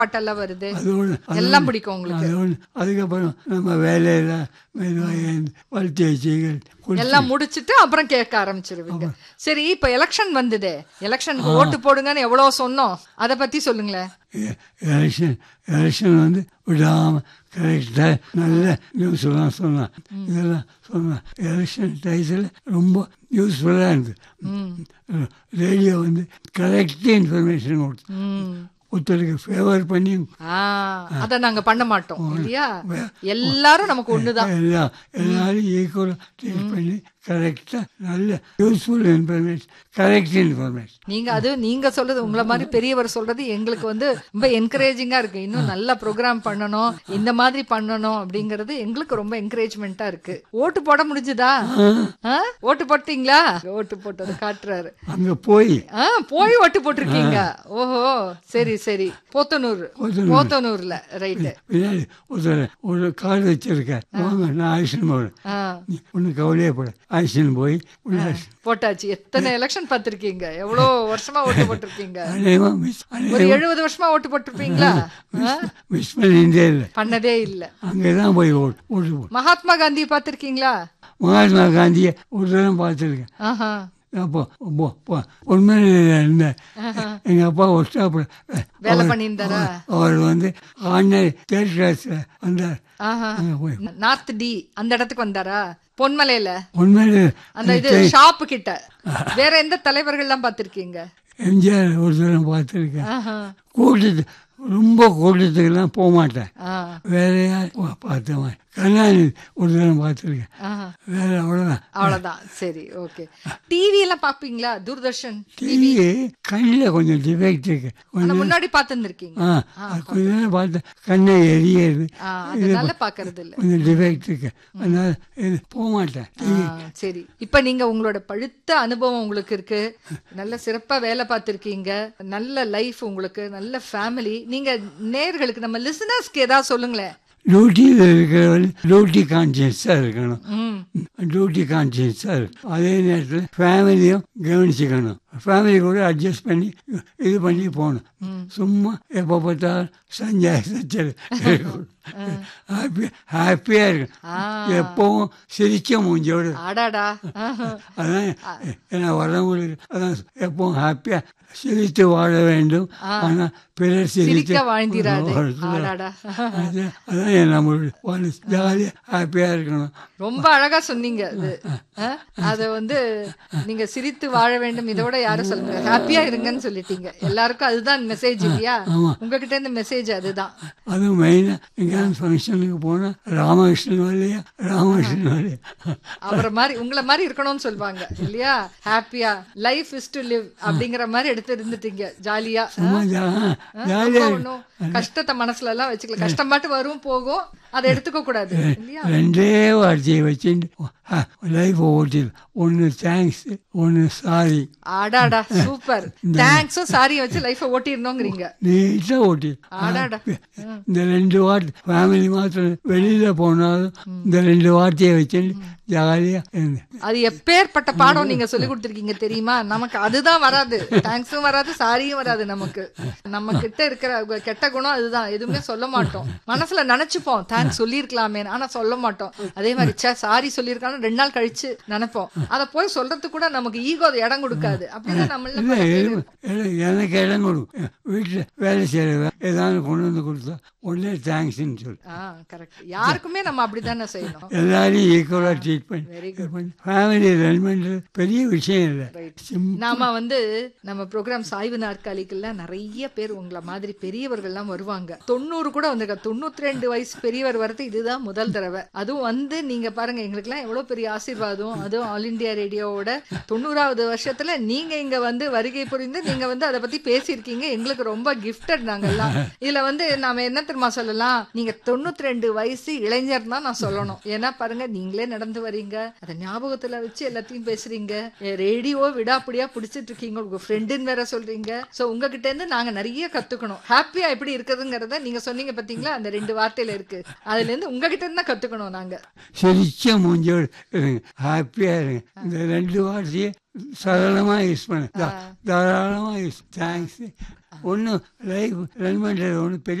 பாட்டெல்லாம் வருது அது ஒன்று எல்லாம் பிடிக்கும் உங்களுக்கு அது ஒன்று அதுக்கப்புறம் நம்ம வேலையில் மெதுவாக வளர்த்தி வச்சுகள் எல்லாம் முடிச்சிட்டு அப்புறம் கேட்க ஆரம்பிச்சிருவீங்க சரி இப்ப எலெக்ஷன் வந்ததே எலெக்ஷனுக்கு ஓட்டு போடுங்கன்னு எவ்வளவு சொன்னோம் அத பத்தி சொல்லுங்களேன் எலெக்ஷன் எலெக்ஷன் வந்து விடாமல் கரெக்டாக நல்ல நியூஸ்லாம் சொன்னான் இதெல்லாம் சொன்னான் எலெக்ஷன் டைஸில் ரொம்ப யூஸ்ஃபுல்லாக இருந்தது ரேடியோ வந்து கரெக்ட் இன்ஃபர்மேஷன் கொடுத்து ம். ஒருத்தருக்கு ஃபேவர் பண்ணி ஆ, அத நாங்க பண்ண மாட்டோம் இல்லையா எல்லாரும் நமக்கு ஒண்ணுதான் எல்லா எல்லாரும் ஈக்குவலாக ட்ரீட் பண்ணி கரெக்டாக நல்ல யூஸ்ஃபுல் இன்ஃபர்மேஷன் கரெக்ட் இன்ஃபர்மேஷன் நீங்க அது நீங்க சொல்றது உங்களை மாதிரி பெரியவர் சொல்றது எங்களுக்கு வந்து ரொம்ப என்கரேஜிங்கா இருக்கு இன்னும் நல்ல ப்ரோக்ராம் பண்ணணும் இந்த மாதிரி பண்ணணும் அப்படிங்கறது எங்களுக்கு ரொம்ப என்கரேஜ்மெண்டா இருக்கு ஓட்டு போட முடிஞ்சுதா ஆ? ஓட்டு போட்டீங்களா ஓட்டு போட்டது காட்டுறாரு அங்கே போய் ஆ போய் ஓட்டு போட்டிருக்கீங்க ஓஹோ சரி சரி போத்தனூர் போத்தனூர்ல ரைட்டு பின்னாடி ஒருத்தர் ஒரு கார்டு வச்சிருக்கேன் வாங்க நான் ஆக்ஷன் போகிறேன் ஆ நீ ஒன்றும் கவலையே போட ஆக்ஷன் போய் உள்ள போட்டாச்சு எத்தனை எலெக்ஷன் பார்த்திருக்கீங்க எவ்வளோ வருஷமா ஓட்டு போட்டிருப்பீங்க அநேகமாக மிஸ் ஒரு எழுபது வருஷமா ஓட்டு போட்டிருப்பீங்களா ஆ? மிஸ் பண்ணிட்டே இல்லை பண்ணதே இல்ல அங்கே தான் போய் ஓட்டு ஓட்டு போ மகாத்மா காந்தி பார்த்திருக்கீங்களா மகாத்மா காந்தியை ஒரு தடவை பார்த்துருக்கேன் ஆஹா அப்போ உண்மையில இருந்தேன் எங்கள் அப்பா ஒரு ஸ்டாப்பில் வேலை பண்ணியிருந்தாரா அவர் வந்து ஆர்டினரி தேர்ட் கிளாஸில் வந்தார் ஆஹா அங்கே போய் நார்த் டி அந்த இடத்துக்கு வந்தாரா பொன்மலையில உண்மையில அந்த இது ஷாப்பு கிட்ட வேற எந்த தலைவர்கள்லாம் பார்த்திருக்கீங்க எம்ஜிஆர் ஒரு தடவை பார்த்துருக்கேன் ஆஹா கூட்டத்து ரொம்ப கூட்டத்துக்கெல்லாம் போக மாட்டேன் ஆ வேற யார் பா- பார்த்த மாதிரி கருணாநிதி ஒரு தடவை பார்த்துருக்கேன் ஆஹா வேற அவ்வளோதான் அவ்வளவுதான் சரி ஓகே டிவி எல்லாம் பாப்பீங்களா தூர்தர்ஷன் டிவி கண்ணில் கொஞ்சம் டிஃபெக்ட் இருக்கு ஆனா கொஞ்சம் முன்னாடி பார்த்திருந்திருக்கீங்க ஆ அது கொஞ்ச நேரம் பார்த்தேன் கண்ணை எரியுது ஆ, அதனால பாக்குறது இல்ல கொஞ்சம் டிஃபெக்ட் இருக்கு அதனால இது போக மாட்டேன் ஆ, சரி இப்ப நீங்க உங்களோட பழுத்த அனுபவம் உங்களுக்கு இருக்கு நல்ல சிறப்பா வேலை பார்த்திருக்கீங்க நல்ல லைஃப் உங்களுக்கு நல்ல ஃபேமிலி நீங்க நேர்களுக்கு நம்ம லிசனர்ஸ்க்கு ஏதாவது சொல்லுங்களேன் டியூட்டியில் இருக்கிறவங்க டியூட்டி கான்சியஸாக இருக்கணும் ம் டியூட்டி கான்சியஸாக இருக்கும் அதே நேரத்தில் ஃபேமிலியும் கவனிச்சுக்கணும் ஃபேமிலி கூட அட்ஜஸ்ட் பண்ணி இது பண்ணி போகணும் சும்மா எப்போ பார்த்தாலும் சஞ்சாய சச்சல் ஹாப்பி ஹாப்பியாக இருக்கணும் எப்பவும் சிரிச்ச மூஞ்சோடு ஆடாடா ஆஹா. அதான் ஏன்னா வரவங்களுக்கு அதான் எப்பவும் ஹாப்பியாக சிரித்து வாழ வேண்டும் ஆனால் பிறர் சிரித்து சிரிக்க வாழ்ந்திராது வாழக்கூடாது. ஆடாடா அது- அதான் நம்மளுடைய ஜாலியாக ஹாப்பியாக இருக்கணும் ரொம்ப அழகா சொன்னீங்க அது ஆ? அத வந்து நீங்க சிரித்து வாழ வேண்டும் இதோட யாரும் சொல்லுங்க ஹாப்பியா இருங்கன்னு சொல்லிட்டீங்க எல்லாருக்கும் அதுதான் மெசேஜ் இல்லையா உங்ககிட்ட இருந்து மெசேஜ் அதுதான் அதுவும் மெயினாக எங்கேயாவது ஃபங்க்ஷனுக்கு போனால் ராமகிருஷ்ணன் வரலையா ராமகிருஷ்ணன் வரலையா அவரை மாதிரி உங்களை மாதிரி இருக்கணும்னு சொல்லுவாங்க இல்லையா ஹாப்பியா லைஃப் இஸ் டு லிவ் அப்படிங்கிற மாதிரி எடுத்து இருந்துட்டீங்க ஜாலியா சும்மா ஜா ஜாலியாக ஒன்றும் கஷ்டத்தை மனசுல எல்லாம் வச்சுக்கல கஷ்டமாட்டு வரும் போகும் அதை எடுத்துக்க கூடாது இல்லையா ரெண்டே வார்த்தையை வச்சுட்டு லைஃப் ஓட்டிடு ஒன்று தேங்க்ஸ் ஒன்று சாரி ஆடாடா சூப்பர் தேங்க்ஸும் சாரியை வச்சு லைஃபை ஓட்டிடணுங்கிறீங்க நீட்டாக ஓட்டிடு ஆடாடா இந்த ரெண்டு வார்த்தை ஃபேமிலி மாத்திரம் வெளியில் போனாலும் இந்த ரெண்டு வார்த்தையை வச்சுட்டு ஜாலியாக இருந்தேன் அது எப்பேற்பட்ட பாடம் நீங்க சொல்லி கொடுத்துருக்கீங்க தெரியுமா நமக்கு அதுதான் வராது தேங்க்ஸும் வராது சாரியும் வராது நமக்கு நம்ம கிட்ட இருக்கிற கு- கெட்ட குணம் அதுதான் எதுவுமே சொல்ல மாட்டோம் மனசுல நினைச்சுப்போம் தேங்க்ஸ் சொல்லியிருக்கலாமே ஆனா சொல்ல மாட்டோம் அதே மாதிரி சே சாரி சொல்லியிருக்கான்னு ரெண்டு நாள் கழிச்சு நினைப்போம் அதை போய் சொல்றதுக்கு கூட நமக்கு ஈகோ இடம் கொடுக்காது அப்படிதான் நம்மள இல்லை எது- எது- எனக்கு இடம் கொடுக்கும் வீட்டில் வேலை செய்கிற ஏதாவது கொண்டு வந்து கொடுத்தா உடனே தேங்க்ஸ்ன்னு சொல்லு கரெக்ட் யாருக்குமே நம்ம அப்படித்தானே செய்யணும் எல்லாரையும் ஈக்குவலாக ட்ரீட் பண்ணி Very ஃபேமிலி ரன் பண்ணுறது பெரிய விஷயம் இல்லை சிம் நாம வந்து நம்ம ப்ரோக்ராம் சாய்வு நாற்காலிகள்ல நிறைய பேர் உங்களை மாதிரி பெரியவர்கள்லாம் வருவாங்க தொண்ணூறு கூட வந்திருக்க தொண்ணூத்தி ரெண்டு வயசு பெரியவர் வரது இதுதான் முதல் தடவை அதுவும் வந்து நீங்க பாருங்க எங்களுக்குலாம் எவ்வளவு பெரிய ஆசீர்வாதம் அதுவும் ஆல் இந்தியா ரேடியோவோட தொண்ணூறாவது வருஷத்துல நீங்க இங்க வந்து வருகை புரிந்து நீங்க வந்து அதை பத்தி பேசியிருக்கீங்க எங்களுக்கு ரொம்ப கிஃப்டட் நாங்கெல்லாம் இதுல வந்து நாம என்ன தெரியுமா சொல்லலாம் நீங்க தொண்ணூத்தி ரெண்டு வயசு இளைஞர் தான் நான் சொல்லணும் ஏன்னா பாருங்க நீங்களே நடந்து வரீங்க அதை ஞாபகத்துல வச்சு எல்லாத்தையும் பேசுறீங்க ரேடியோ விடாப்பிடியா பிடிச்சிட்டு இருக்கீங்க உங்க ஃப்ரெண்டுன்னு வேற சொல்றீங்க சோ உங்ககிட்ட இருந்து நாங்க நிறைய கத்துக்கணும் ஹாப்பியா எப்படி எப்படி இருக்குதுங்கிறத நீங்க சொன்னீங்க பாத்தீங்களா அந்த ரெண்டு வார்த்தையில இருக்கு அதுல இருந்து உங்ககிட்ட இருந்து தான் கத்துக்கணும் நாங்க சிரிச்ச மூஞ்சோடு இருங்க ஹாப்பியாக இருங்க இந்த ரெண்டு வார்த்தையை சரளமாக யூஸ் பண்ண தாராளமாக யூஸ் தேங்க்ஸ் ஒன்றும் லைஃப் ரன் பண்ணுறது ஒன்றும் பெரிய